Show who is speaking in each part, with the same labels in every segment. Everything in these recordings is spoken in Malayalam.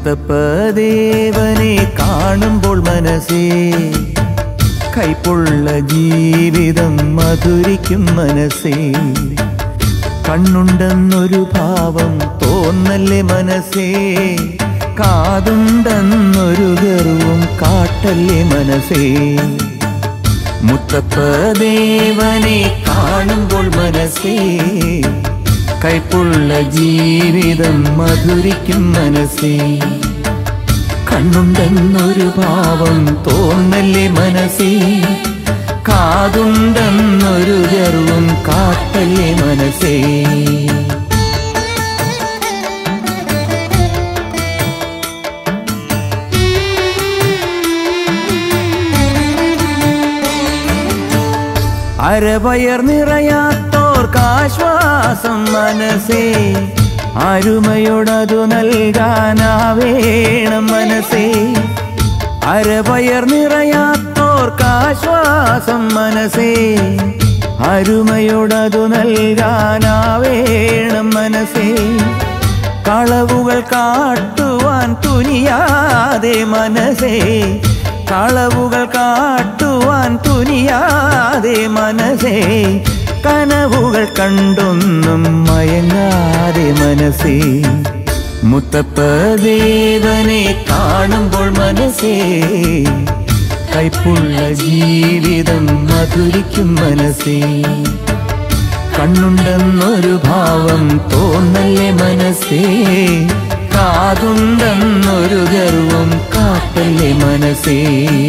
Speaker 1: മുത്തപ്പദേവനെ കാണുമ്പോൾ മനസ്സേ കൈപ്പുള്ള ജീവിതം മധുരിക്കും മനസ്സേ കണ്ണുണ്ടെന്നൊരു ഭാവം തോന്നല്ലേ മനസ്സേ കാതുണ്ടെന്നൊരു ഗർവും കാട്ടല്ലേ മനസ്സേ മുത്തപ്പദേവനെ കാണുമ്പോൾ മനസ്സേ കൈപ്പുള്ള ജീവിതം മധുരിക്കും മനസ്സേ കണ്ണുണ്ടെന്നൊരു ഭാവം തോന്നല്ലേ മനസ്സേ കാതുണ്ടെന്നൊരു ഗർവും കാട്ടല്ലേ മനസ്സേ അരവയർ നിറയാത്തോർക്കാശ്വാസം മനസ്സേ അരുമയോടതു നൽകാനാവേണം മനസ്സേ അരവയർ നിറയാത്തോർക്കാശ്വാസം മനസ്സേ അരുമയോടതു നൽകാനാവേണം മനസ്സേ കളവുകൾ കാട്ടുവാൻ തുനിയാതെ മനസ്സേ കളവുകൾ കാട്ടുവാൻ തുനിയാതെ മനസ്സേ കനവുകൾ കണ്ടൊന്നും മയങ്ങാതെ മനസ്സേ മുത്തപ്പദേവനെ കാണുമ്പോൾ മനസ്സേ കൈപ്പുള്ള ജീവിതം മധുരിക്കും മനസ്സേ കണ്ണുണ്ടെന്നൊരു ഭാവം തോന്നല്ലേ മനസ്സേ കാതുണ്ടെന്നൊരു ഗർവം കാട്ടല്ലേ മനസ്സേ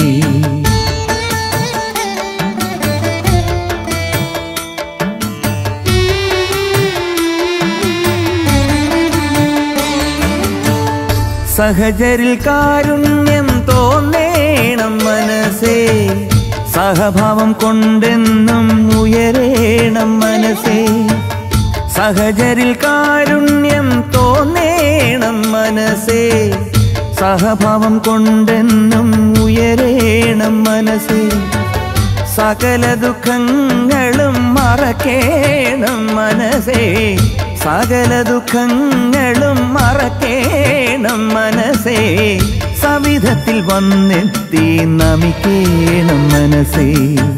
Speaker 1: സഹചരിൽ കാരുണ്യം തോന്നേണം മനസ്സേ സഹഭാവം കൊണ്ടെന്നും ഉയരേണം മനസ്സേ സഹചരിൽ കാരുണ്യം തോന്നേണം മനസ്സേ സഹഭാവം കൊണ്ടെന്നും ഉയരേണം മനസ്സേ സകല ദുഃഖങ്ങളും മറക്കേണം മനസ്സേ സകല ദുഃഖങ്ങളും മറക്കേണം മനസ്സേ സവിധത്തിൽ വന്നെത്തി നമിക്കേണം മനസ്സേ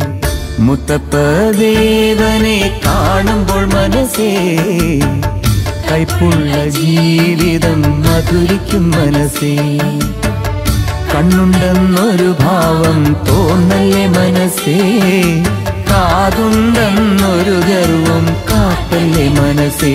Speaker 1: മുത്തപ്പദേവനെ കാണുമ്പോൾ മനസ്സേ കൈപ്പുള്ള ജീവിതം മധുരിക്കും മനസ്സേ കണ്ണുണ്ടെന്നൊരു ഭാവം തോന്നല്ലേ മനസ്സേ കാതുണ്ടെന്നൊരു ഗർവം കാട്ടല്ലേ മനസ്സേ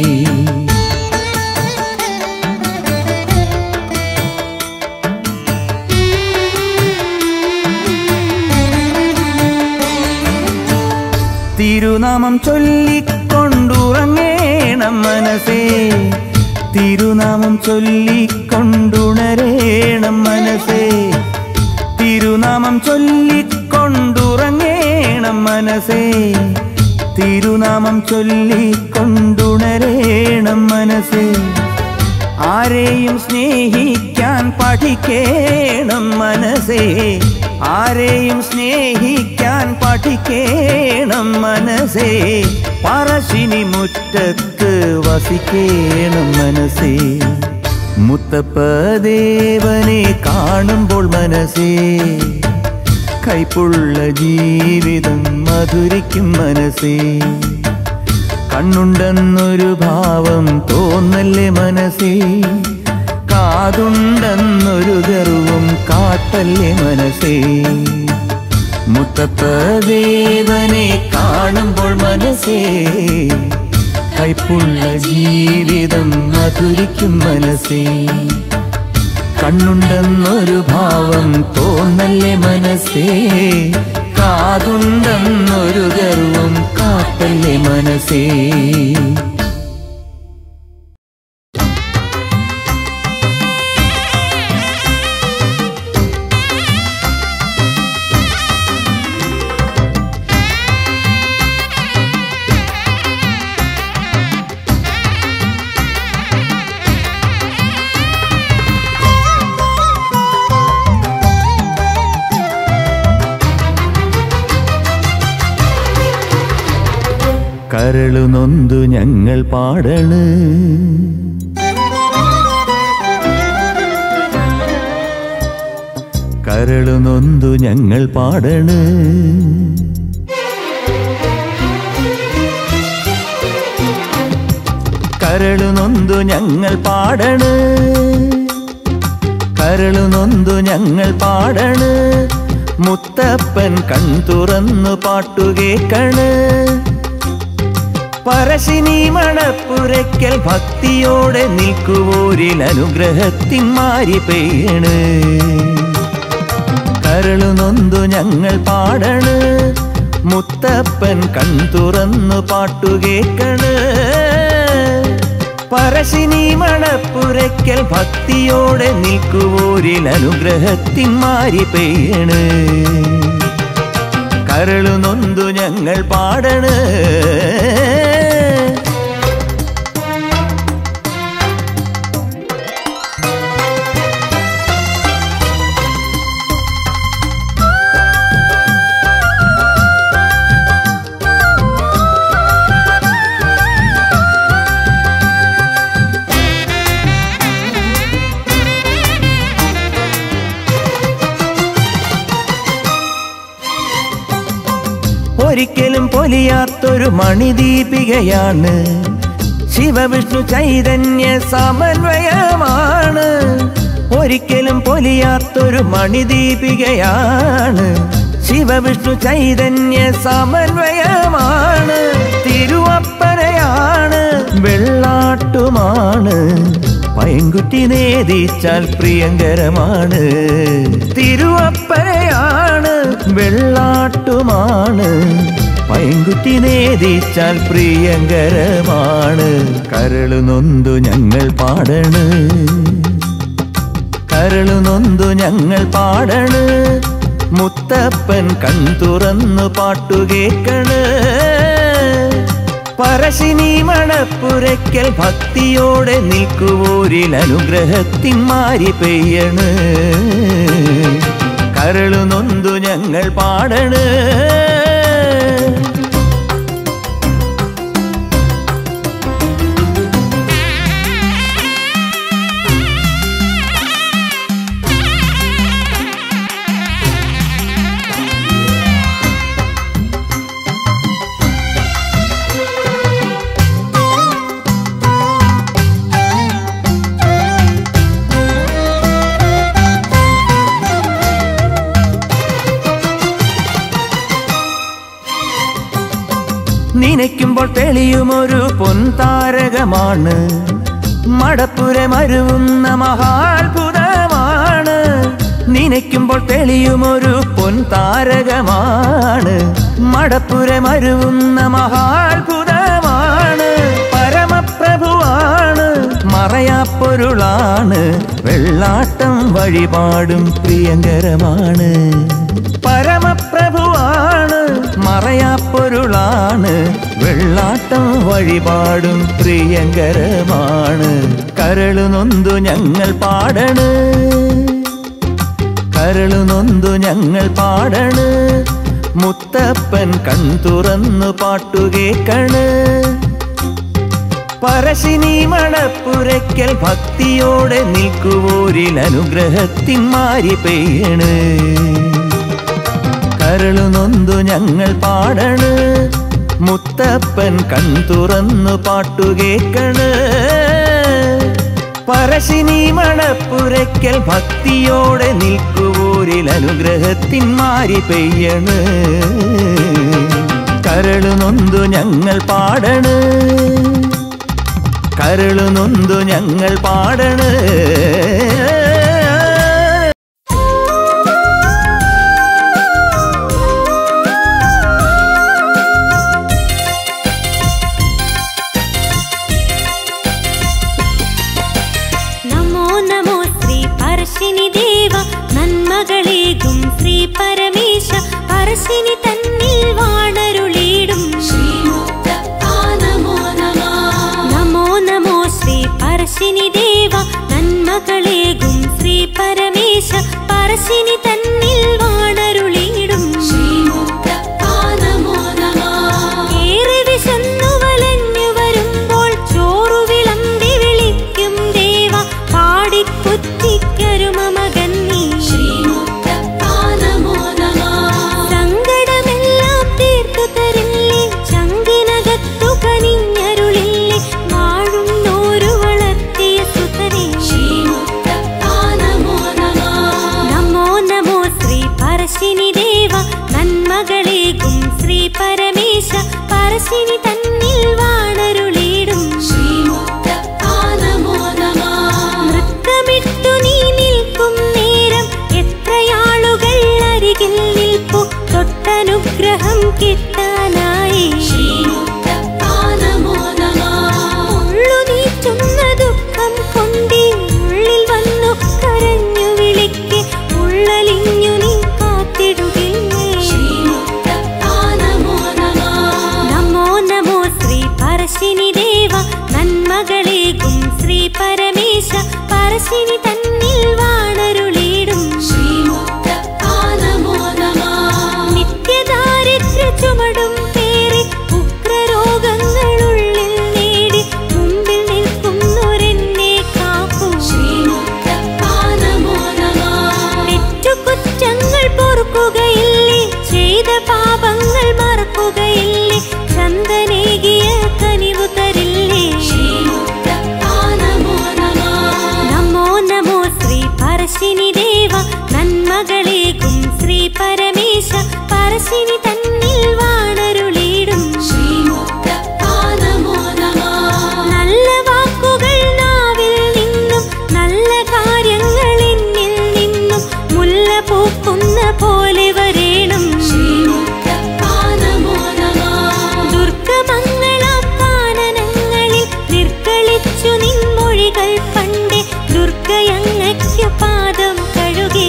Speaker 1: തിരുനാമം ചൊല്ലിക്കൊണ്ടുറങ്ങേണം മനസ്സേ തിരുനാമം ചൊല്ലിക്കൊണ്ടുണരേണം മനസ്സേ തിരുനാമം ചൊല്ലിക്കൊണ്ടുറങ്ങേണം മനസ്സേ തിരുനാമം ചൊല്ലിക്കൊണ്ടുണരേണം മനസ്സേ ആരെയും സ്നേഹിക്കാൻ പഠിക്കേണം മനസ്സേ ആരെയും സ്നേഹിക്കാൻ പഠിക്കേണം മനസ്സേ പറശ്ശിനി മുറ്റത്ത് വസിക്കേണം മനസ്സേ മുത്തപ്പദേവനെ കാണുമ്പോൾ മനസ്സേ കൈപ്പുള്ള ജീവിതം മധുരിക്കും മനസ്സേ കണ്ണുണ്ടെന്നൊരു ഭാവം തോന്നല്ലേ മനസ്സേ കാതുണ്ടെന്നൊരു ഗർവും കാട്ടല്ലേ മനസ്സേ മുത്തപ്പദേവനെ കാണുമ്പോൾ മനസ്സേ കൈപ്പുള്ള ജീവിതം മധുരിക്കും മനസ്സേ കണ്ണുണ്ടെന്നൊരു ഭാവം തോന്നല്ലേ മനസ്സേ കാതുണ്ടെന്നൊരു ഗർവും കാട്ടല്ലേ മനസ്സേ കരളു നൊന്തു ഞങ്ങൾ പാടണ് കരളു നൊന്തു ഞങ്ങൾ പാടണ് കരളു നൊന്തു ഞങ്ങൾ പാടണ് കരളു നൊന്തു ഞങ്ങൾ പാടണ് മുത്തപ്പൻ കൺ തുറന്നു പാട്ടുകേക്കണ് പറശിനി മണപ്പുരയ്ക്കൽ ഭക്തിയോടെ നിൽക്കുവോരിൽ അനുഗ്രഹത്തിൻ മാരി പെയ്യണ് കരളു നൊന്തു ഞങ്ങൾ പാടണ് മുത്തപ്പൻ കൺ തുറന്നു പാട്ടുകേക്കണ് പറശിനി മണപ്പുരയ്ക്കൽ ഭക്തിയോടെ നിൽക്കുവോരിൽ അനുഗ്രഹത്തിൻ മാരി പെയ്യണ് കരളു നൊന്തു ഞങ്ങൾ പാടണ് ഒരിക്കലും പൊലിയാത്തൊരു മണിദീപികയാണ് ശിവവിഷ്ണു ചൈതന്യ സമന്വയമാണ് ഒരിക്കലും പൊലിയാത്തൊരു മണിദീപികയാണ് ശിവവിഷ്ണു ചൈതന്യ സമന്വയമാണ് തിരുവപ്പനയാണ് വെള്ളാട്ടുമാണ് പൈങ്കുറ്റി നേദിച്ചാൽ പ്രിയങ്കരമാണ് തിരുവപ്പനയാണ് വെള്ളാട്ടുമാണ് പൈങ്കുറ്റി നേദിച്ചാൽ പ്രിയങ്കരമാണ് കരളു നൊന്തു ഞങ്ങൾ പാടണ് കരളു നൊന്തു ഞങ്ങൾ പാടണ് മുത്തപ്പൻ കൺ തുറന്നു പാട്ടുകേക്കണ് പറശിനി മണപ്പുരയ്ക്കൽ ഭക്തിയോടെ നിൽക്കുവോരിൽ അനുഗ്രഹത്തിൻ മാരി പെയ്യണ് കരളു നൊന്തു ഞങ്ങൾ പാടണ് നനയ്ക്കുമ്പോൾ തെളിയുമൊരു പൊൻതാരകമാണ് മടപ്പുരമരുവുന്ന മഹാത്ഭുതമാണ് നനയ്ക്കുമ്പോൾ തെളിയുമൊരു പൊൻതാരകമാണ് മടപ്പുരമരുവുന്ന മഹാത്ഭുതമാണ് പരമപ്രഭുവാണ് മറയാപ്പൊരുളാണ് വെള്ളാട്ടം വഴിപാടും പ്രിയങ്കരമാണ് പരമപ്രഭുവാണ് മറയാപ്പൊരുളാണ് വെള്ളാട്ടം വഴിപാടും പ്രിയങ്കരമാണ് കരളു നൊന്തു ഞങ്ങൾ പാടണ് കരളു നൊന്തു ഞങ്ങൾ പാടണ് മുത്തപ്പൻ കൺ തുറന്നു പാട്ടുകേക്കണ് പറശിനി മണപ്പുരയ്ക്കൽ ഭക്തിയോടെ നിൽക്കുവോരിൽ അനുഗ്രഹത്തിൻ മാരി പെയ്യണ് കരളു നൊന്തു ഞങ്ങൾ പാടണ് മുത്തപ്പൻ കൺ തുറന്നു പാട്ടുകേക്കണ് പറശിനി മണപ്പുരയ്ക്കൽ ഭക്തിയോടെ നിൽക്കുവോരിൽ അനുഗ്രഹത്തിൻ മാരി പെയ്യണ് കരളു നൊന്തു ഞങ്ങൾ പാടണ് കരളു നൊന്തു ഞങ്ങൾ പാടണ്
Speaker 2: നമോ നമോ ശ്രീ പരശിനി ദേവ നന്മകളേകും ശ്രീ പരമേശ പരശിനി തന്നിൽ വാണരുളിയിടും നമോ നമോ ശ്രീ പരശിനി ദേവ നന്മകളേകും ശ്രീ പരമേശ പരശിനി തന്നിൽ വാണരുളിയിടും ഏറെ വിശന്നു വലഞ്ഞു വരുമ്പോൾ ചോറു വിളമ്പി വിളിക്കും ദേവ പാടിക്കുറ്റിക്കരുമ മകൻ നീ പറശ്ശിനി തന്നിൽ വാണരുളിടും നൃത്തമിട്ടു നീ നിൽക്കും നേരം എത്രയാളുകൾ അരികിൽ നിൽപ്പു തൊട്ടനുഗ്രഹം കിട്ടാനായി ഉള്ളു നീറ്റുന്ന ദുഃഖം കൊണ്ടേ ഉള്ളിൽ വന്നു കരഞ്ഞു വിളിക്കെ ഉള്ളലിഞ്ഞു നീ കാത്തിടുകില്ലേ നമോ നമോ ശ്രീ പറശ്ശിനി ദേവ നന്മകളേകും ശ്രീ പരമേശ പറശ്ശിനി തന്നിൽ വാണരുളിടും നിത്യദാരിദ്ര്യ ചുമടും പേറി ഉഗ്രരോഗങ്ങളുള്ളിൽ നേടി മുമ്പിൽ നിൽക്കുന്നൊരെന്നെ കാക്കൂ തെറ്റുകുറ്റങ്ങൾ പൊറുക്കുകയില്ലേ ചെയ്ത പാപങ്ങൾ മറക്കുകയില്ലേ ചന്ദനേകിയ കനിവു തരില്ലേ നമോ നമോ ശ്രീ പറശ്ശിനി ദേവ നന്മകളേകും ശ്രീ പരമേശ പറശ്ശിനി തന്നിൽ വാണരുളിടും നല്ല വാക്കുകൾ നാവിൽ നിന്നും നല്ല കാര്യങ്ങൾ എന്നിൽ നിന്നും മുല്ല പൂക്കുന്ന പോലെ വരേണം ദുർഗമംഗളം കാനനങ്ങളിൽ നിർക്കളിച്ചു നിൻമൊഴികൾ പണ്ടേ ദുർഗയങ്ങയ്ക്കു പാദം കഴുകി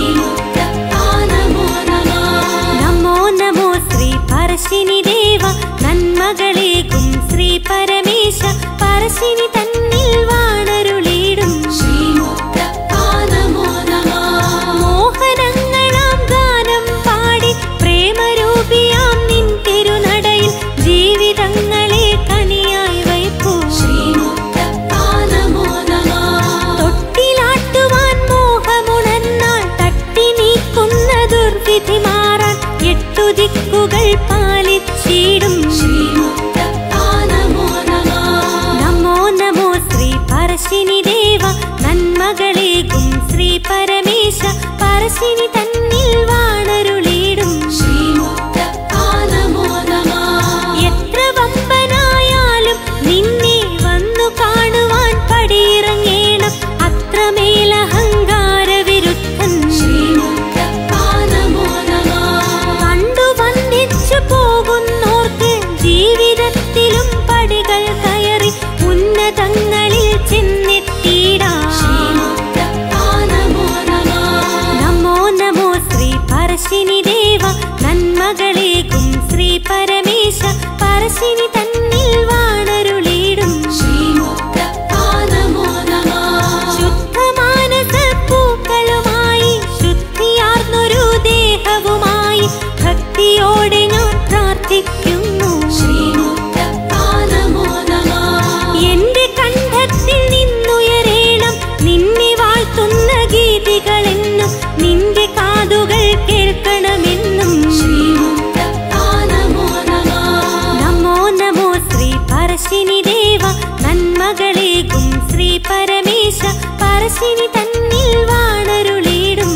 Speaker 2: നമോ നമോ ശ്രീ പറശ്ശിനി ദേവ നന്മകളേകും ശ്രീ പരമേശ പറശ്ശിനി തന്നിൽ വാണരുളിടും മോഹനങ്ങളാം ഗാനം പാടി പ്രേമരൂപിയാം നിൻ തിരുനടയിൽ ജീവിതങ്ങളെ കനിയായി വയ്പ്പൂ തൊട്ടിലാട്ടുവാൻ മോഹമുണർന്നാൽ തട്ടി നീക്കുന്ന ദുർവിധി മാറാൻ എട്ടു ദിക്കുകൾ പാലിച്ചിടും നമോ നമോ ശ്രീ പറശ്ശിനി ദേവ നന്മകളേകും ശ്രീ പരമേശ പറശ്ശിനി തന്നിൽ വാണരുളിടും എത്ര വമ്പനായാലും നിന്നെ വന്നു കാണുവാൻ പടിയിറങ്ങേണം അത്രമേൽ അഹങ്കാര വിരുദ്ധൻ കണ്ടു വന്ദിച്ചു പോകുന്നോർക്ക് ജീവിതത്തിലും പടികൾ കയറി ഉന്നതങ്ങളിൽ ചെന്നെത്തിയിടാം നമോ നമോ ശ്രീ പറശ്ശിനി ദേവ നന്മകളേകും ശ്രീ പരമേശ പറശ്ശിനി തന്നിൽ വാണരുളിടും ശുദ്ധമാനസ പൂക്കളുമായി ശുദ്ധിയാർന്നൊരു ദേഹവുമായി ഭക്തിയോടെ ഞാൻ പ്രാർത്ഥിക്കുന്നു എന്റെ കണ്ഠത്തിൽ നിന്നുയരേണം നിന്നെ വാഴ്ത്തുന്ന ഗീതികളെന്നും നിന്റെ കാതുകൾ കേൾക്കണമെന്നും നമോ നമോ ശ്രീ പറശ്ശിനി ദേവ നന്മകളേകും ശ്രീ പരമേശ പറശ്ശിനി തന്നിൽ വാണരുളിടും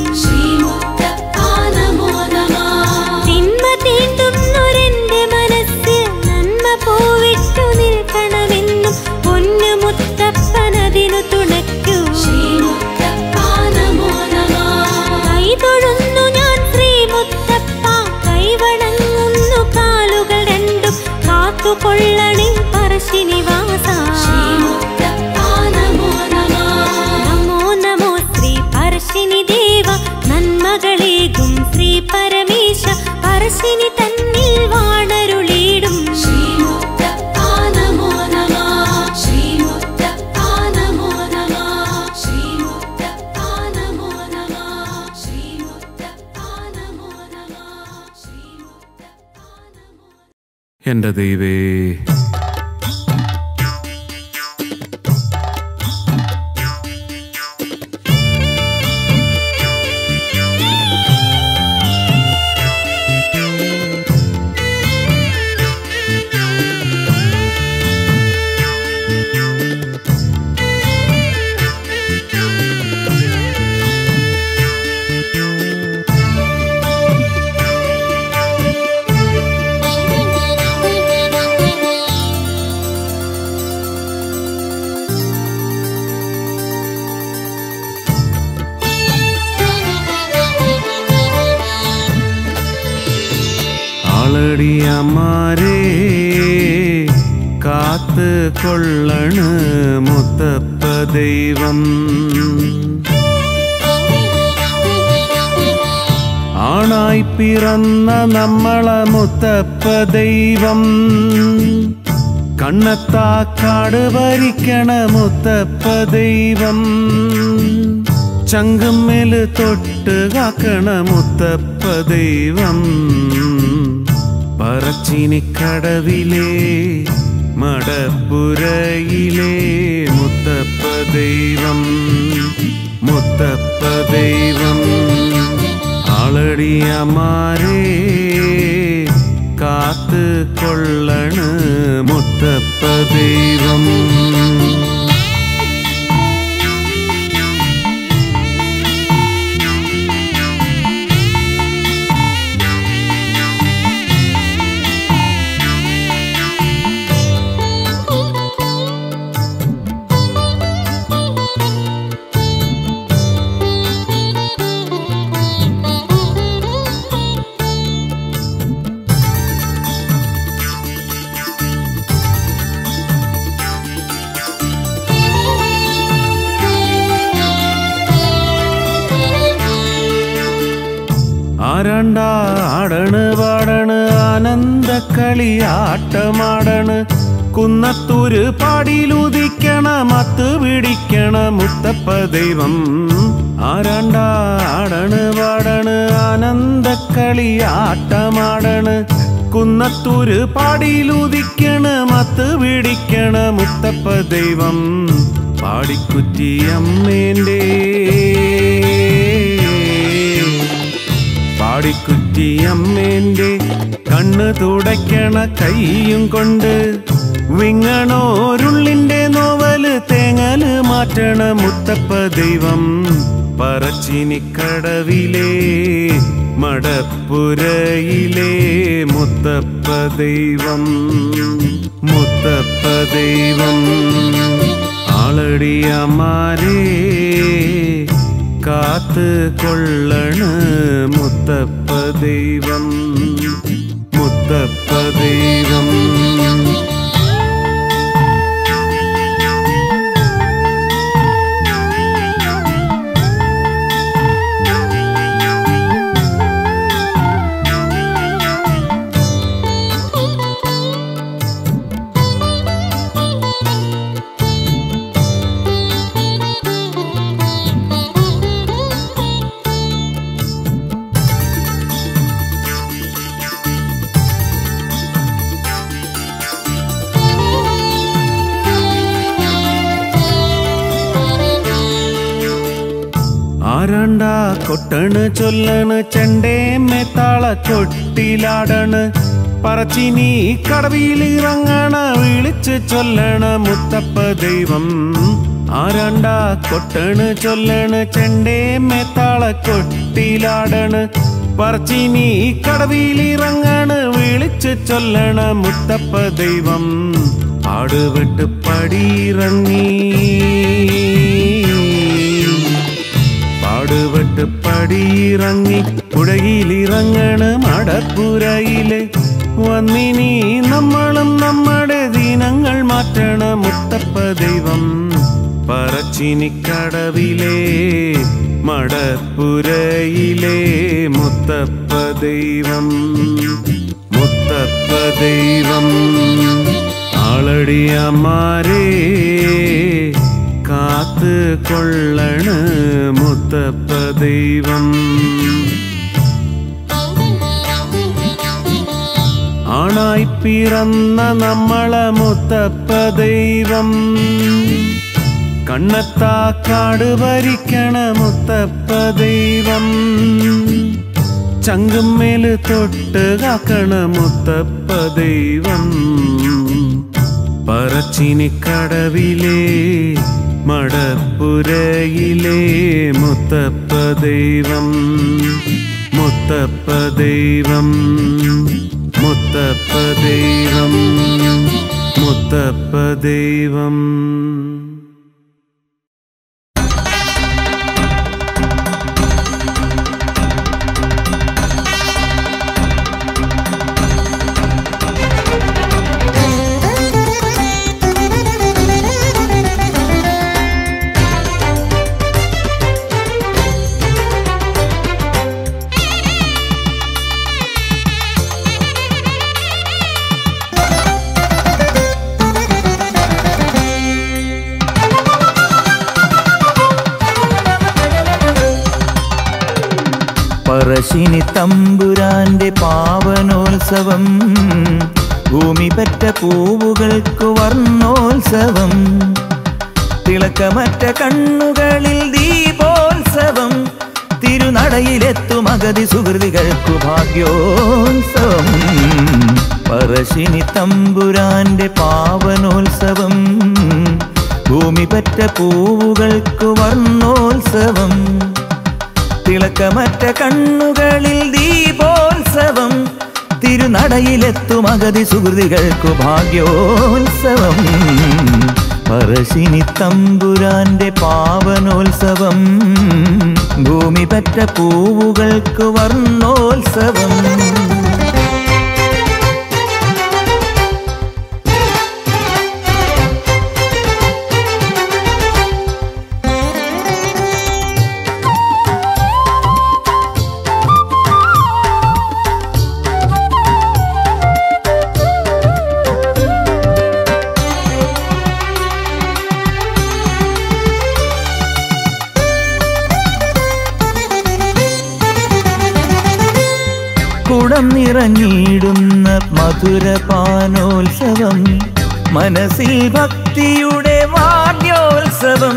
Speaker 2: തിന്മ തീണ്ടുന്നൊരെന്റെ മനസ്സ് നന്മ പോവിട്ടു നിൽക്കണമെന്നും പൊന്നു മുത്തപ്പനതിനു തുണയ്ക്കൂ കൈതൊഴുന്നു ഞാൻ ശ്രീ മുത്തപ്പ കൈവണങ്ങുന്നു കാലുകൾ രണ്ടും കാത്തുകൊള്ളണേ പറശ്ശിനിവാസ നമോ നമോ ശ്രീ പറശ്ശിനി ദേവ നന്മകളേകും ശ്രീ പരമേശ പറശ്ശിനി തന്നിൽ വാണരുളിടും
Speaker 3: എന്റെ ദൈവേ
Speaker 2: ും
Speaker 3: ആളടിയമാരേ കാത്ത് കൊള്ളണ് മുത്തപ്പ ദൈവം ആണായി പിറന്ന നമ്മളെ മുത്തപ്പ ദൈവം കണ്ണത്താക്കാട് ഭരിക്കണ മുത്തപ്പ ദൈവം ചങ്കുമ്മേല് തൊട്ട് കാക്കണ മുത്തപ്പ ദൈവം പറച്ചിനിക്കടവിലെ മടപ്പുരയിലെ മുത്തപ്പ ദൈവം മുത്തപ്പ ദൈവം ആളടിയമാരേ കാത്ത് കൊള്ളണ് മുത്തപ്പ ദൈവം ആരണ്ടാടണ് പാടണ് ആനന്ദ കളിയാട്ടമാടണ് കുന്നത്തൂര് പാടിയിലുദിക്കണ മത്ത് പിടിക്കണ മുത്തപ്പ ദൈവം ആരണ്ടാടണ് പാടണ് ആനന്ദ കളിയാട്ടമാടണ് കുന്നത്തൂര് പാടിയിലുദിക്കണ മത്ത് പിടിക്കണ മുത്തപ്പ ദൈവം പാടിക്കുറ്റിയമ്മേൻ്റെ പാടിക്കുറ്റിയമ്മേന്റെ കണ്ണ് തുടയ്ക്കണ കൈയും കൊണ്ട് വിങ്ങണോരുള്ളിന്റെ നോവല് തേങ്ങല് മാറ്റണ മുത്തപ്പ ദൈവം പറച്ചിനിക്കടവിലെ മടപ്പുരയിലെ മുത്തപ്പ ദൈവം മുത്തപ്പ ദൈവം ആളടിയമാരേ കാത്ത് കൊള്ളണ് മുത്തപ്പ ദൈവം മുത്തപ്പ ദൈവം ആരാണ്ടാ കൊട്ടണ് ചൊല്ലണ് ചെണ്ടേമ്മെ താള കൊട്ടിലാടണ് പറച്ചിനി കടവിലിറങ്ങണ വിളിച്ച് ചൊല്ലണ മുത്തപ്പ ദൈവം ആരാണ്ടാ കൊട്ടണ് ചൊല്ലണ് ചെണ്ടേമ്മെ താള കൊട്ടിലാടണ് പറച്ചിനി കടവിലിറങ്ങണ് വിളിച്ച് ചൊല്ലണ മുത്തപ്പ ദൈവം ആടുവിട്ട് പടിയിറങ്ങി പാടുപെട്ട് പടിയിറങ്ങി പുഴയിലിറങ്ങണ് മടപ്പുരയിലെ വന്നിനി നമ്മളും നമ്മുടെ ദീനങ്ങൾ മാറ്റണ മുത്തപ്പ ദൈവം പറച്ചിനിക്കടവിലെ മടപ്പുരയിലെ മുത്തപ്പ ദൈവം മുത്തപ്പ ദൈവം ആളടിയമാരേ കാത്ത് കൊള്ളണ് മുത്തപ്പ ദൈവം ആണായി പിറന്ന നമ്മളെ മുത്തപ്പ ദൈവം കണ്ണത്താക്കാട് ഭരിക്കണ മുത്തപ്പ ദൈവം ചങ്കുമ്മേല് തൊട്ട് കാക്കണ മുത്തപ്പ ദൈവം പറച്ചിനിക്കടവിലെ മടപ്പുരയിലെ മുത്തപ്പ ദൈവം മുത്തപ്പ ദൈവം മുത്തപ്പ ദൈവം മുത്തപ്പ ദൈവം
Speaker 1: പറശ്ശിനി തമ്പുരാന്റെ പാവനോത്സവം ഭൂമി പറ്റ പൂവുകൾക്ക് വർണ്ണോത്സവം തിളക്കമറ്റ കണ്ണുകളിൽ ദീപോത്സവം തിരുനടയിലെത്തും അഗതി സുഹൃതികൾക്കു ഭാഗ്യോത്സവം പറശ്ശിനി തമ്പുരാന്റെ പാവനോത്സവം ഭൂമി പറ്റ പൂവുകൾക്കു വർണ്ണോത്സവം തിളക്കമറ്റ കണ്ണുകളിൽ ദീപോത്സവം തിരുനടയിലെത്തും അഗതി സുഹൃതികൾക്കു ഭാഗ്യോത്സവം പറശ്ശിനി തമ്പുരാന്റെ പാവനോത്സവം ഭൂമി പറ്റ പൂവുകൾക്ക് വർണ്ണോത്സവം കുടം നിറഞ്ഞിടുന്ന മധുരപാനോത്സവം മനസ്സിൽ ഭക്തിയുടെ വാദ്യോത്സവം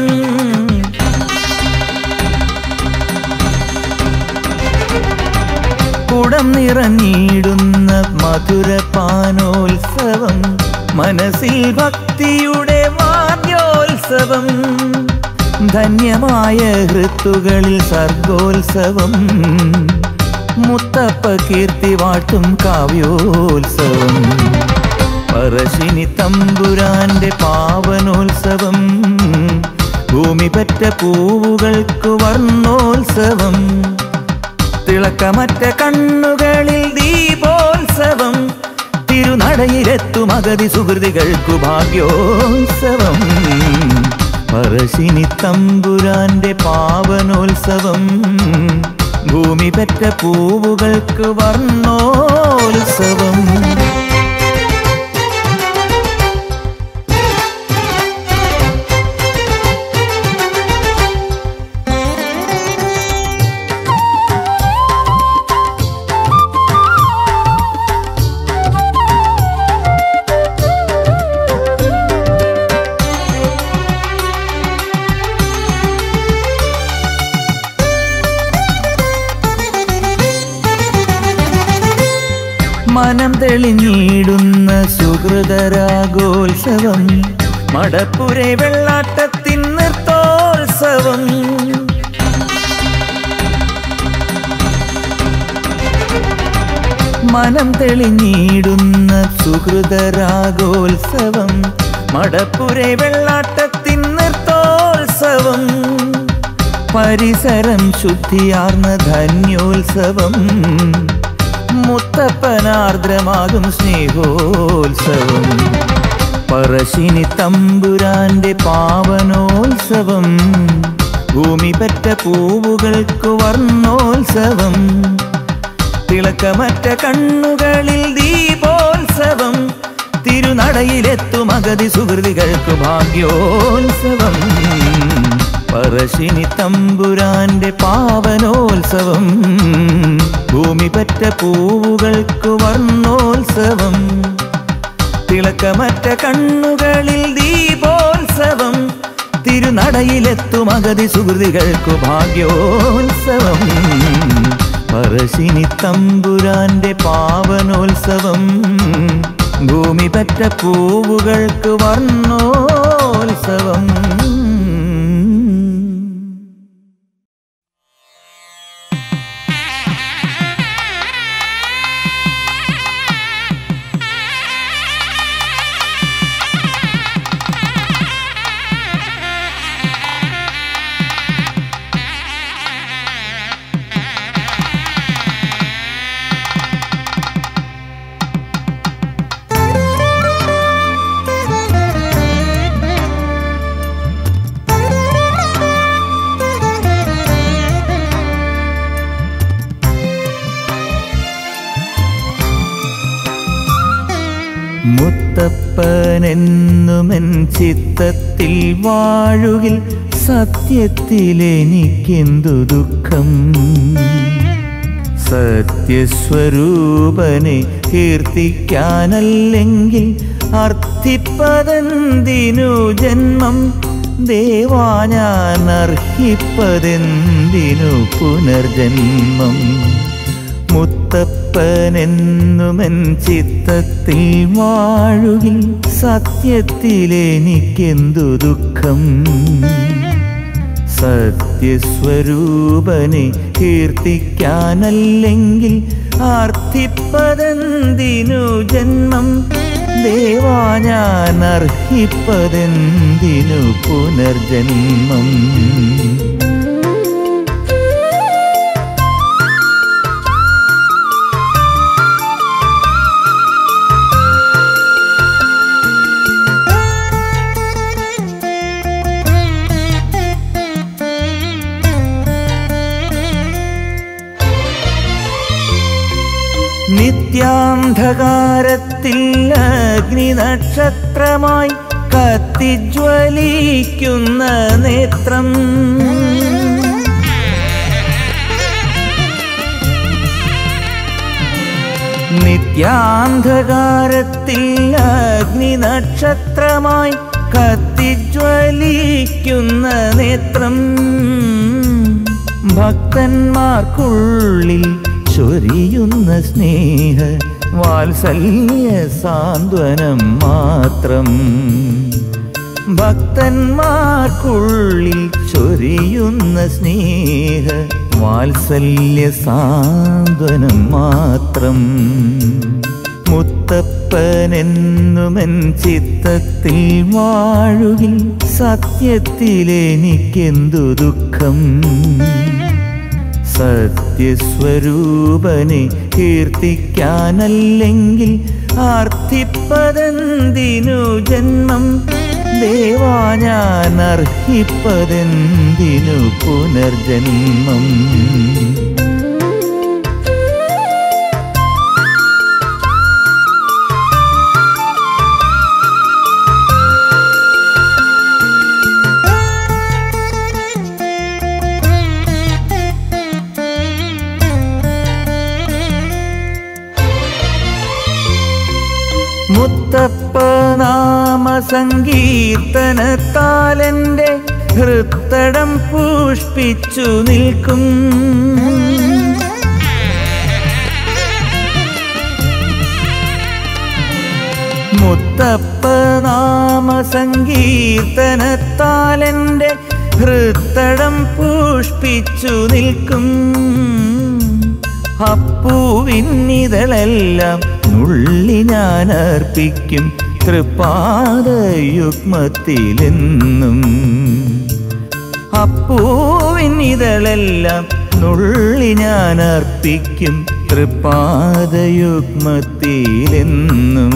Speaker 1: കുടം നിറഞ്ഞിടുന്ന മധുരപാനോത്സവം മനസ്സിൽ ഭക്തിയുടെ വാദ്യോത്സവം ധന്യമായ ഹൃത്തുകളിൽ സർഗോത്സവം മുത്തപ്പ കീർത്തി വാട്ടും കാവ്യോത്സവം പറശ്ശിനി തമ്പുരാന്റെ പാവനോത്സവം ഭൂമി പറ്റ പൂവുകൾക്ക് വർണ്ണോത്സവം തിളക്കമറ്റ കണ്ണുകളിൽ ദീപോത്സവം തിരുനടയിലെത്തും അഗതി സുഹൃതികൾക്കു ഭാഗ്യോത്സവം പറശ്ശിനി തമ്പുരാന്റെ പാവനോത്സവം ഭൂമി പറ്റ പൂവുകൾക്ക് വർണ്ണോത്സവം മനം തെളിഞ്ഞിടുന്ന സുഹൃതരാഗോത്സവം മടപ്പുരെ വെള്ളാട്ടത്തിൻ നൃത്തോത്സവം മനം തെളിഞ്ഞിടുന്ന സുഹൃതരാഗോത്സവം മടപ്പുരെ വെള്ളാട്ടത്തിൻ നൃത്തോത്സവം പരിസരം ശുദ്ധിയാർന്ന ധന്യോത്സവം മുത്തപ്പനാർദ്രമാകും സ്നേഹോത്സവം പറശ്ശിനി തമ്പുരാന്റെ പാവനോത്സവം ഭൂമി പറ്റ പൂവുകൾക്ക് വർണ്ണോത്സവം തിളക്കമറ്റ കണ്ണുകളിൽ ദീപോത്സവം തിരുനടയിലെത്തും അഗതി സുഹൃതികൾക്ക് ഭാഗ്യോത്സവം പറശ്ശിനി തമ്പുരാന്റെ പാവനോത്സവം ഭൂമി പറ്റ പൂവുകൾക്ക് വർണ്ണോത്സവം തിളക്കമറ്റ കണ്ണുകളിൽ ദീപോത്സവം തിരുനടയിലെത്തും അഗതി സുഹൃതികൾക്കു ഭാഗ്യോത്സവം പറശ്ശിനി തമ്പുരാന്റെ പാവനോത്സവം ഭൂമി പറ്റ പൂവുകൾക്ക് വർണ്ണോത്സവം മുത്തപ്പനെന്നുമെൻ ചിത്തത്തിൽ വാഴുകിൽ സത്യത്തിൽ എനിക്കെന്തു ദുഃഖം സത്യസ്വരൂപനെ കീർത്തിക്കാനല്ലെങ്കിൽ അർത്ഥിപ്പതെന്തിനു ജന്മം ദേവാ ഞാൻ അർഹിപ്പതെന്തിനു പുനർജന്മം മുത്തപ്പനെന്നുമെൻ ചിത്തത്തിൽ വാഴുകിൽ സത്യത്തിലെനിക്കെന്തു ദുഃഖം സത്യസ്വരൂപനെ കീർത്തിക്കാനല്ലെങ്കിൽ ആർത്ഥിപ്പതെന്തിനു ജന്മം ദേവാ ഞാൻ അർഹിപ്പതെന്തിനു പുനർജന്മം നിത്യാന്ധകാരത്തിൽ അഗ്നി നക്ഷത്രമായി കത്തിജ്വലിക്കുന്ന നേത്രം നിത്യാന്ധകാരത്തിൽ അഗ്നി നക്ഷത്രമായി കത്തിജ്വലിക്കുന്ന നേത്രം ഭക്തന്മാർക്കുള്ളിൽ ചൊരിയുന്ന സ്നേഹ വാത്സല്യ സാന്ത്വനം മാത്രം ഭക്തന്മാർക്കുള്ളിൽ ചൊരിയുന്ന സ്നേഹ വാത്സല്യ സാന്ത്വനം മാത്രം മുത്തപ്പനെന്നുമെൻ ചിത്തത്തിൽ വാഴുകിൽ സത്യത്തിലെനിക്കെന്തു ദുഃഖം സത്യസ്വരൂപനെ കീർത്തിക്കാനല്ലെങ്കിൽ ആർത്ഥിപ്പതെന്തിനു ജന്മം ദേവാ ഞാൻ അർഹിപ്പതെന്തിനു പുനർജന്മം മുത്തപ്പ നാമ സങ്കീർത്തനത്താലെൻ്റെ ഹൃത്തടം പുഷ്പിച്ചു നിൽക്കും മുത്തപ്പ നാമ സങ്കീർത്തനത്താലെൻ്റെ ഹൃത്തടം പുഷ്പിച്ചു നിൽക്കും അപ്പൂവിന്നിതളെല്ലാം നുള്ളി ഞാൻ അർപ്പിക്കും തൃപ്പാദയുഗ്മത്തിലെന്നും അപ്പൂവിന്നിതളെല്ലാം നുള്ളി ഞാൻ അർപ്പിക്കും തൃപ്പാദയുഗ്മത്തിലെന്നും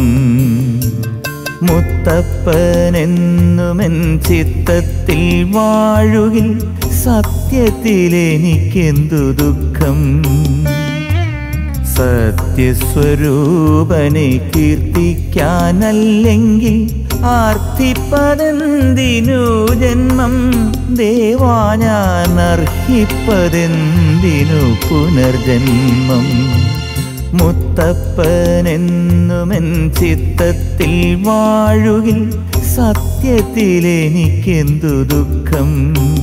Speaker 1: മുത്തപ്പനെന്നുമെൻ ചിത്തത്തിൽ വാഴുകിൽ സത്യത്തിലെനിക്കെന്തു ദുഃഖം സത്യസ്വരൂപനെ കീർത്തിക്കാനല്ലെങ്കിൽ ആർത്ഥിപ്പതെന്തിനു ജന്മം ദേവാ ഞാൻ അർഹിപ്പതെന്തിനു പുനർജന്മം മുത്തപ്പനെന്നുമെൻ ചിത്തത്തിൽ വാഴുകിൽ സത്യത്തിലെനിക്കെന്തു ദുഃഖം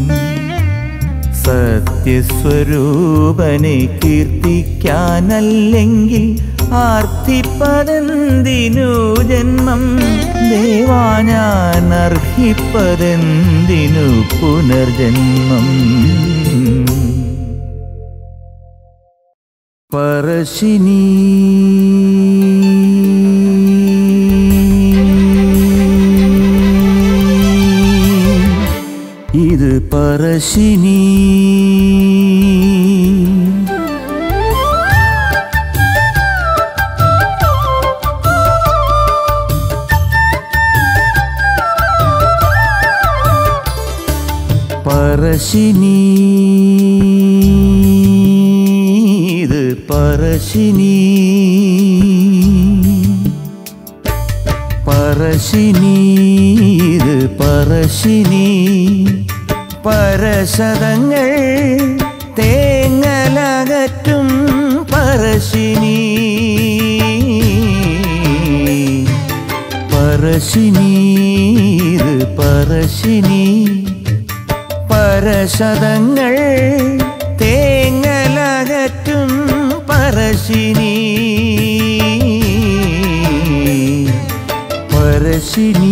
Speaker 1: സത്യസ്വരൂപനെ കീർത്തിക്കാനല്ലെങ്കിൽ ആർത്ഥിപ്പതെന്തിനു ജന്മം ദേവാ ഞാൻ അർഹിപ്പതെന്തിനു പുനർജന്മം പറശിനി ഇത് പറശിനി പറശിനി ഇത് പറശിനി പറശിനി ഇത് പറശിനി പരശതങ്ങൾ തേങ്ങലകറ്റും പരശിനി പരശിനി ഇത് പരശിനി പരശതങ്ങൾ തേങ്ങലകറ്റും പരശിനി പരശിനി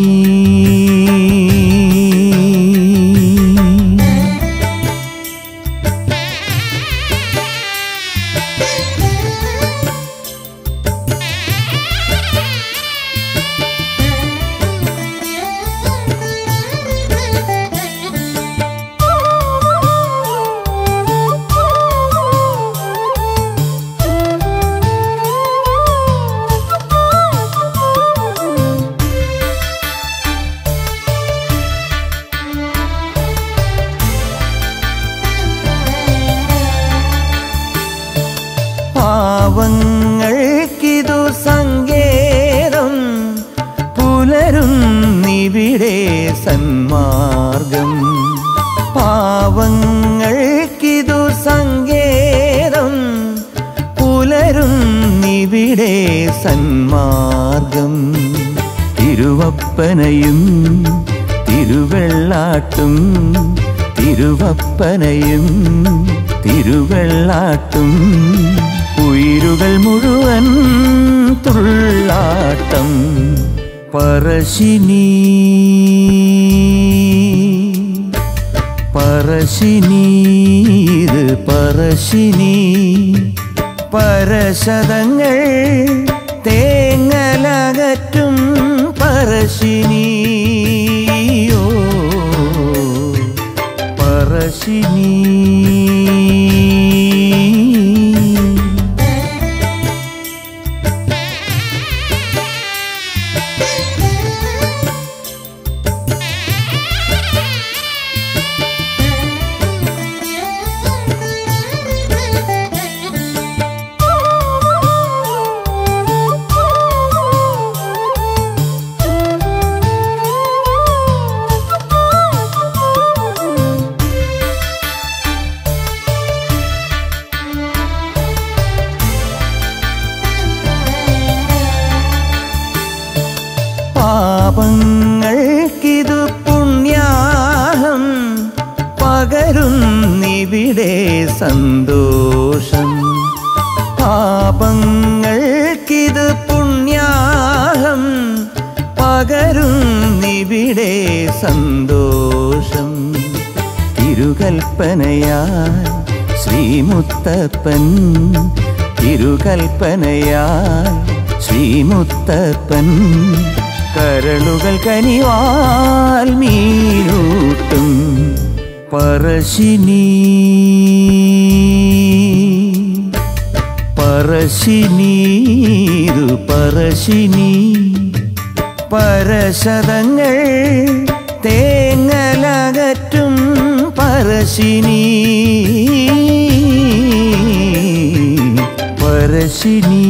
Speaker 1: പാവങ്ങൾക്കിതു സങ്കേതം പുലരുന്നിവിടെ സന്മാർഗം പാവങ്ങൾക്കിതു സങ്കേതം പുലരുന്നിവിടെ സന്മാർഗം തിരുവപ്പനയും തിരുവെള്ളാട്ടും തിരുവപ്പനയും തിരുവെള്ളാട്ടും ഉயிருകൾ മുഴുവൻ തുള്ളാട്ടം പറശിനി പറശിനി ഇത് പറശിനി പരശതങ്ങൾ തേങ്ങലകറ്റും പറശിനി ഓ പറശിനി പാപങ്ങൾക്കിതു പുണ്യാഹം പകരുന്നിവിടെ സന്തോഷം പാപങ്ങൾക്കിത് പുണ്യാഹം പകരുന്നിവിടെ സന്തോഷം തിരുകൽപ്പനയാൽ ശ്രീമുത്തപ്പൻ തിരുകൽപ്പനയാൽ ശ്രീമുത്തപ്പൻ കരളുകൾ കനിവാൽ മീനൂട്ടും പറശിനി പറശിനി ഇതു പറശിനി പരശതങ്ങൾ തേങ്ങലകറ്റും പറശിനി പറശിനി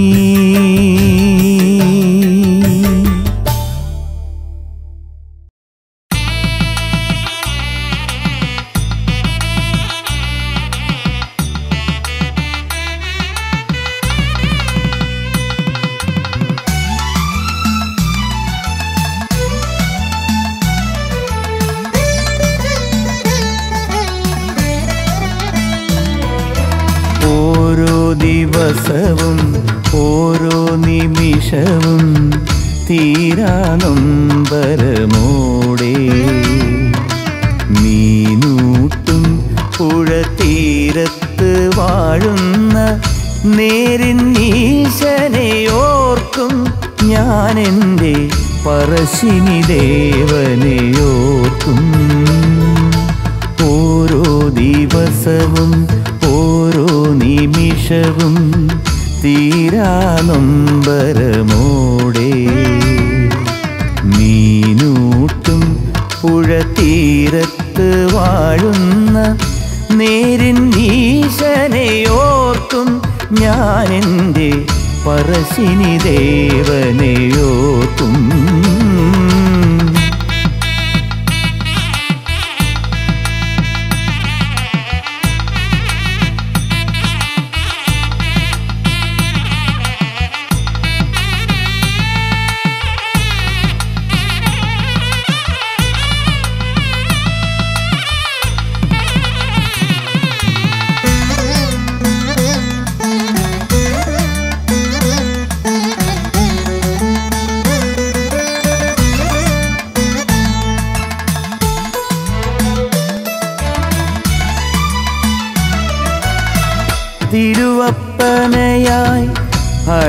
Speaker 1: ഓരോ ദിവസവും ഓരോ നിമിഷവും തീരാനൊമ്പരമോടെ മീനൂട്ടും പുഴ തീരത്ത് വാഴുന്ന നേരിൻ ഈശനെ ഓർക്കും ഞാൻ എൻ്റെ പറശ്ശിനി ദേവനെ ഓർക്കും ഓരോ ദിവസവും ഓരോ നിമിഷവും തീരാനൊമ്പരമോടെ മീനൂട്ടും പുഴ തീരത്ത് വാഴുന്ന നേരിൻ ഈശനെ ഓർക്കും ഞാൻ എൻ്റെ പറശ്ശിനി ദേവനെ ഓർക്കും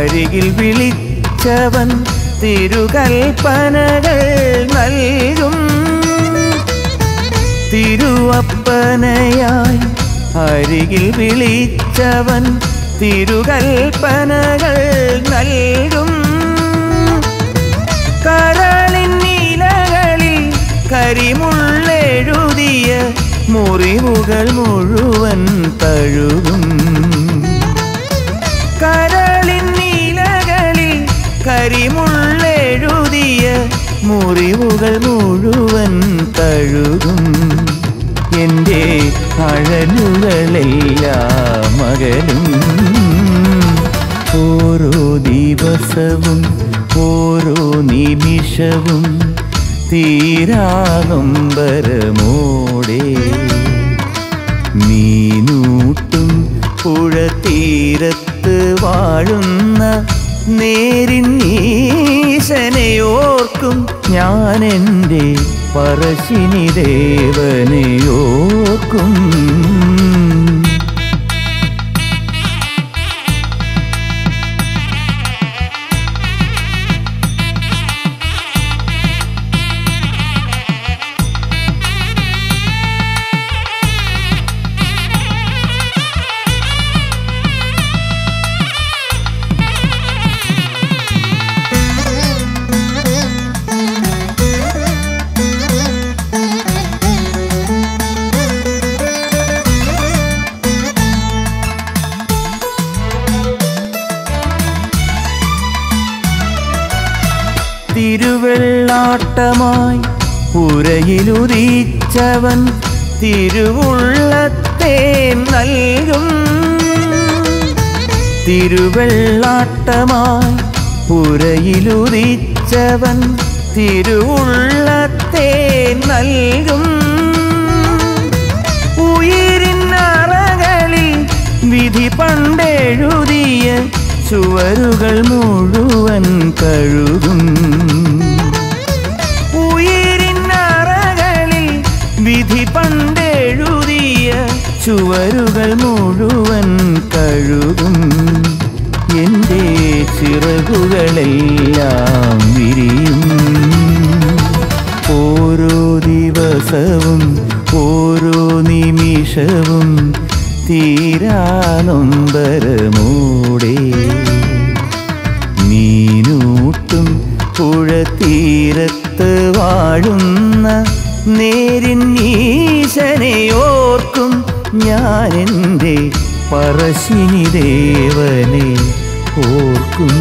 Speaker 1: അരികിൽ വിളിച്ചവൻ തിരുകൽപ്പനകൾ നൽകും തിരുവപ്പനയായി അരികിൽ വിളിച്ചവൻ തിരുകൽപ്പനകൾ നൽകും കരളിൻ നീലകളിൽ കരിമുള്ളെഴുതിയ മുറിവുകൾ മുഴുവൻ തഴുകും കരളിൻ നീലകളിൽ കരിമുള്ളെഴുതിയ മുറിവുകൾ മുഴുവൻ തഴുകും എൻ്റെ അഴലുകളെല്ലാം മകലും ഓരോ ദിവസവും ഓരോ നിമിഷവും തീരാനൊമ്പരമോടെ മീനൂട്ടും പുഴ തീരത്ത് വാഴുന്ന നേരിൻ ഈശനെയോർക്കും ഞാൻ എൻ്റെ പറശ്ശിനി ദേവനെയോർക്കും തിരുവെള്ളാട്ടമായി പുരയിലുദിച്ചവൻ തിരുവുള്ളത്തെ നൽകും തിരുവെള്ളാട്ടമായി പുരയിലുദിച്ചവൻ തിരുവുള്ളത്തെ നൽകും ഉയിരിനറകളിൽ വിധി പണ്ടെഴുതിയ ചുവരുകൾ മുഴുവൻ കഴുകും ഉയിരിനറകളിൽ വിധി പണ്ടെഴുതിയ ചുവരുകൾ മുഴുവൻ കഴുകും എൻ്റെ ചിറകുകളെല്ലാം വിരിയും ഓരോ ദിവസവും ഓരോ നിമിഷവും തീരാനൊമ്പരമൂടെ മീനൂട്ടും പുഴ തീരത്ത് വാഴുന്ന നേരിൻ ഈശനെയോർക്കും ഞാൻ എൻ്റെ പറശ്ശിനി ദേവനെ ഓർക്കും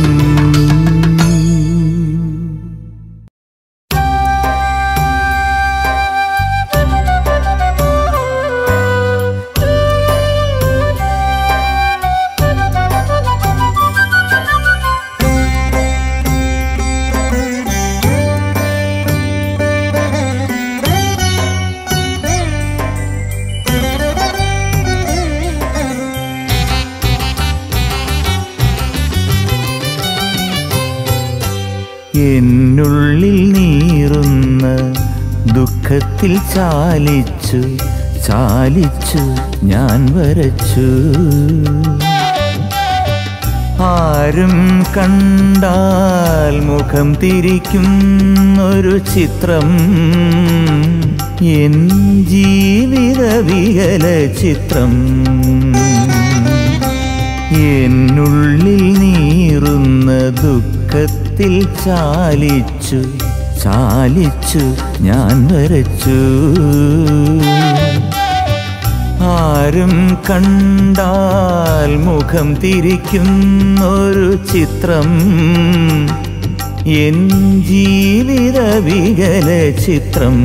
Speaker 1: എന്നുള്ളിൽ നീറുന്ന ദുഃഖത്തിൽ ചാലിച്ചു ചാലിച്ചു ഞാൻ വരച്ചു ആരും കണ്ടാൽ മുഖം തിരിക്കും ഒരു ചിത്രം എൻ ജീവിത വികല ചിത്രം എന്നുള്ളിൽ നീറുന്ന ദുഃഖത്തിൽ ചാലിച്ചു ചാലിച്ചു ഞാൻ വരച്ചു ആരും കണ്ടാൽ മുഖം തിരിക്കും ഒരു ചിത്രം എൻ ജീവിത വികല ചിത്രം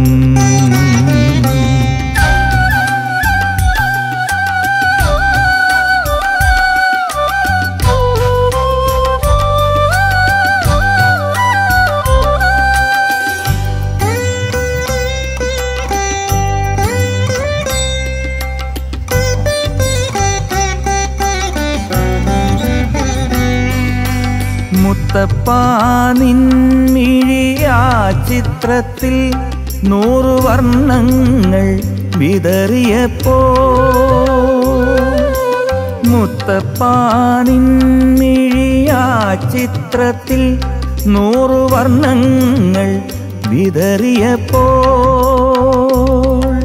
Speaker 1: മുത്തപ്പാ നിൻമിഴിയാ ചിത്രത്തിൽ നൂറു വർണ്ണങ്ങൾ വിതറിയപ്പോ മുത്തപ്പാനിൻമിഴിയാ ചിത്രത്തിൽ നൂറു വർണ്ണങ്ങൾ വിതറിയപ്പോൾ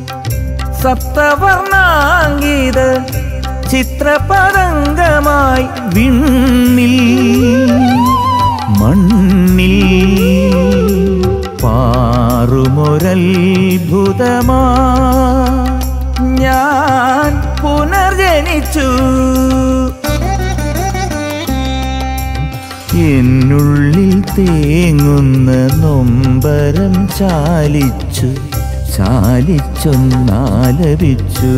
Speaker 1: സപ്തവർണാംഗീത ചിത്രപതംഗമായി വിണ്ണിൽ മണ്ണിൽ പാറുമൊരത്ഭുതമാ ഞാൻ പുനർജനിച്ചു എന്നുള്ളിൽ തേങ്ങുന്ന നൊമ്പരം ചാലിച്ചു ചാലിച്ചൊന്നാലപിച്ചു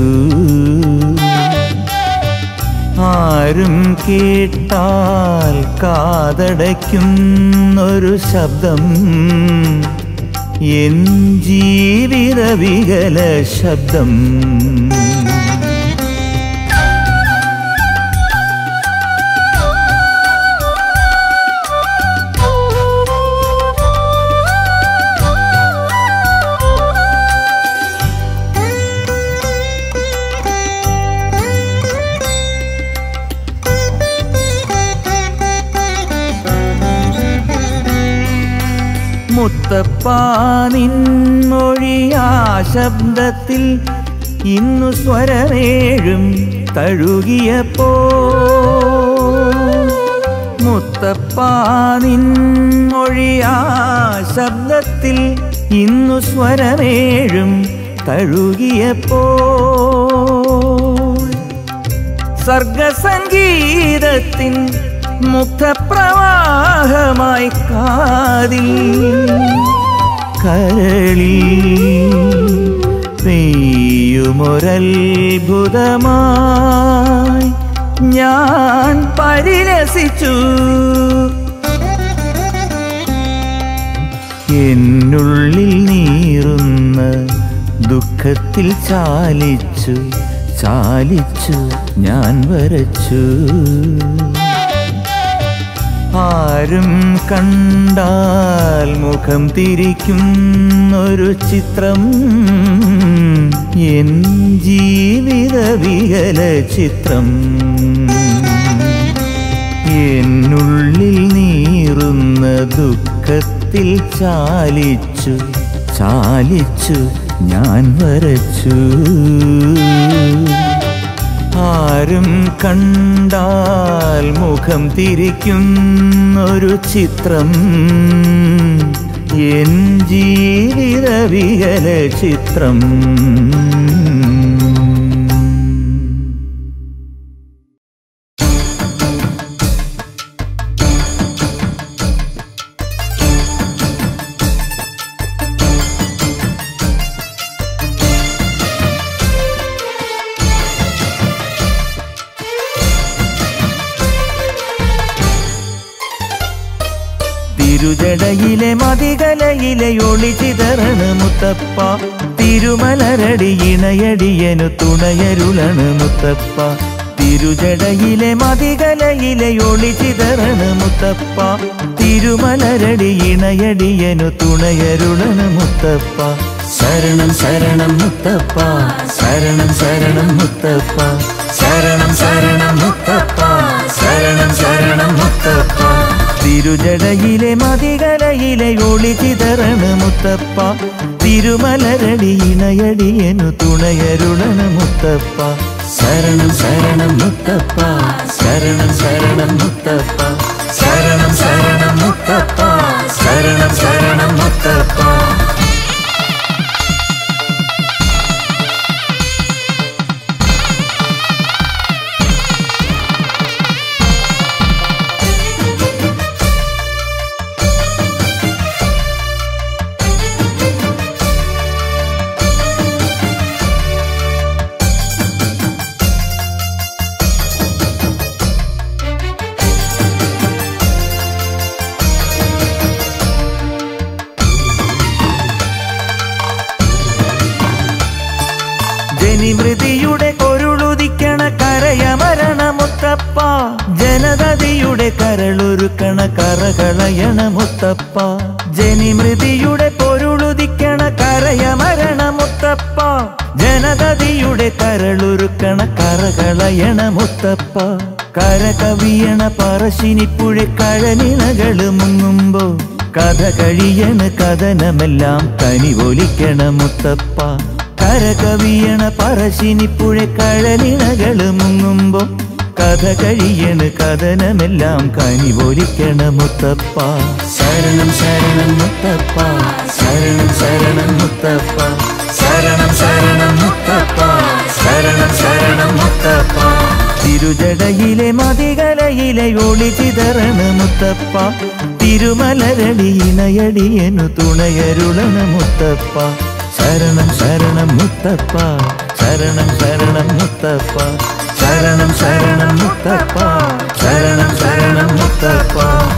Speaker 1: ആരും കേട്ടാൽ കാതടയ്ക്കുന്നൊരു ശബ്ദം എൻ ജീവിത വികല ശബ്ദം മുത്തപ്പാനിൻമൊഴിയാ ശബ്ദത്തിൽ ഇന്നു സ്വരമേഴും തഴുകിയപ്പോ മുത്തപ്പാനിൻമൊഴിയാ ശബ്ദത്തിൽ ഇന്നു സ്വരമേഴും തഴുകിയപ്പോ സർഗസംഗീതത്തിൻ മുക്തപ്രവാഹമായി കാതിൽ കരളിൽ പെയ്യുമൊരത്ഭുതമായി ഞാൻ പരിരസിച്ചു എന്നുള്ളിൽ നീറുന്ന ദുഃഖത്തിൽ ചാലിച്ചു ചാലിച്ചു ഞാൻ വരച്ചു ആരും കണ്ടാൽ മുഖം തിരിക്കുന്നൊരു ചിത്രം എൻ ജീവിത വികല ചിത്രം എന്നുള്ളിൽ നീറുന്ന ദുഃഖത്തിൽ ചാലിച്ചു ചാലിച്ചു ഞാൻ വരച്ചു ആരും കണ്ടാൽ മുഖം തിരിക്കുന്നൊരു ചിത്രം എൻ ജീവിത വികല ചിത്രം തിരുജടയിലെ മതികലയിലെ ഒളിചിതറണ് മുത്തപ്പ തിരുമലരടി ഇണയടിയനു തുണയരുളണ് മുത്തപ്പ തിരുജടയിലെ മതികലയിലെ ഒളിചിതറണ് മുത്തപ്പ തിരുമലരടി ഇണയടിയനു തുണയരുളണ് മുത്തപ്പ ശരണം ശരണം മുത്തപ്പ ശരണം ശരണം മുത്തപ്പ ശരണം ശരണം മുത്തപ്പ ശരണം ശരണം മുത്തപ്പ തിരുജടയിലെ മതികലയിലെ ഒളിചിതറണ് മുത്തപ്പ തിരുമലരടി ഇണയടിയനു തുണയരുളണ് മുത്തപ്പ ശരണം ശരണം മുത്തപ്പ ശരണം ശരണം മുത്തപ്പ ശരണം ശരണം മുത്തപ്പ ശരണം ശരണം മുത്തപ്പ ജനിമൃതിയുടെ കൊരുളുദിക്കണ കരയമരണ മുത്തപ്പ ജനതതിയുടെ കരളൊരുക്കണ കറകളയണ മുത്തപ്പ ജനിമൃതിയുടെ പൊരുളുദിക്കണ കരയമരണ മുത്തപ്പ ജനതതിയുടെ കരളുരുക്കണ കറകളയണ മുത്തപ്പ കരകവിയണ പറശ്ശിനിപ്പുഴ കഴനിണകള് മുങ്ങുമ്പോ കഥ കഴിയണ കഥനമെല്ലാം കനിവൊലിക്കണ മുത്തപ്പ കരകവിയണ പറശ്ശിനിപ്പുഴ കഴനിണകള് മുങ്ങുമ്പോ കഥ കഴിയണ് കഥനമെല്ലാം കനിവൊലിക്കണ മുത്തപ്പ ശരണം ശരണം മുത്തപ്പ ശരണം ശരണം മുത്തപ്പ ശരണം ശരണം മുത്തപ്പ ശരണം ശരണം മുത്തപ്പ തിരുജടയിലെ മതികലയിലെ ഒളി ചിതറണ മുത്തപ്പ തിരുമലരടിയിണയടിയനു തുണയരുളണ മുത്തപ്പ ശരണം ശരണം മുത്തപ്പ ശരണം ശരണം മുത്തപ്പ ശരണം ശരണം മുത്തപ്പ ശരണം ശരണം മുത്തപ്പ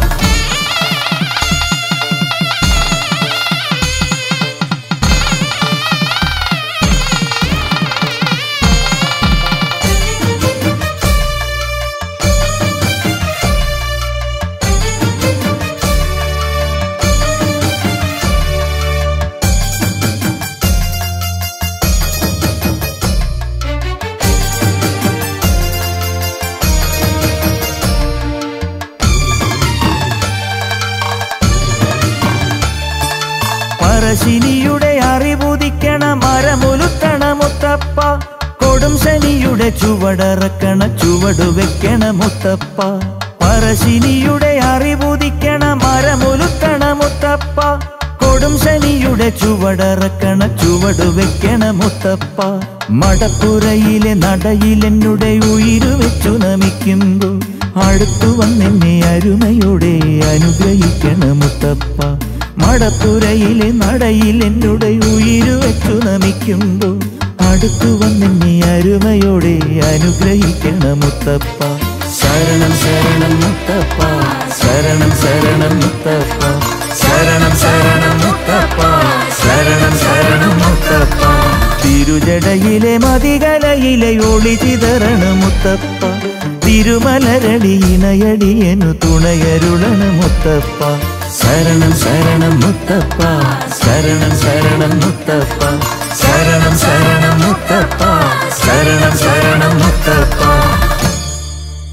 Speaker 1: പറശ്ശിനിയുടെ അറിവുദിക്കണ മരമുലുത്തണ മുത്തപ്പ കൊടും ശനിയുടെ ചുവടറക്കണ ചുവടു വെക്കണ മുത്തപ്പ പറശ്ശിനിയുടെ അറിവുദിക്കണ മരമുലുത്തണ മുത്തപ്പ കൊടും ശനിയുടെ ചുവടറക്കണ ചുവടു വെക്കണ മുത്തപ്പ മടപ്പുരയിലെ നടയിലെന്നുടെ ഉയിരു വെച്ചു നമിക്കുമ്പോ അടുത്തു വന്നെന്നെ അരുമയോടെ അനുഗ്രഹിക്കണ മുത്തപ്പ മടപ്പുരയിലെ നടയിൽ എന്നുടെ ഉയിരു വെച്ചു നമിക്കുമ്പോ അടുത്തു വന്നെന്നെ അരുമയോടെ അനുഗ്രഹിക്കണ മുത്തപ്പ ശരണം ശരണം മുത്തപ്പ ശരണം ശരണം മുത്തപ്പ ശരണം ശരണം മുത്തപ്പ ശരണം ശരണം മുത്തപ്പ തിരുജടയിലെ മതികലയിലെ ഒളി ചിതറണ മുത്തപ്പ തിരുമലരടിയിണയടിയനു തുണയരുളണ മുത്തപ്പ ശരണം ശരണം മുത്തപ്പ ശരണം ശരണം മുത്തപ്പ ശരണം ശരണം മുത്തപ്പ ശരണം ശരണം മുത്തപ്പ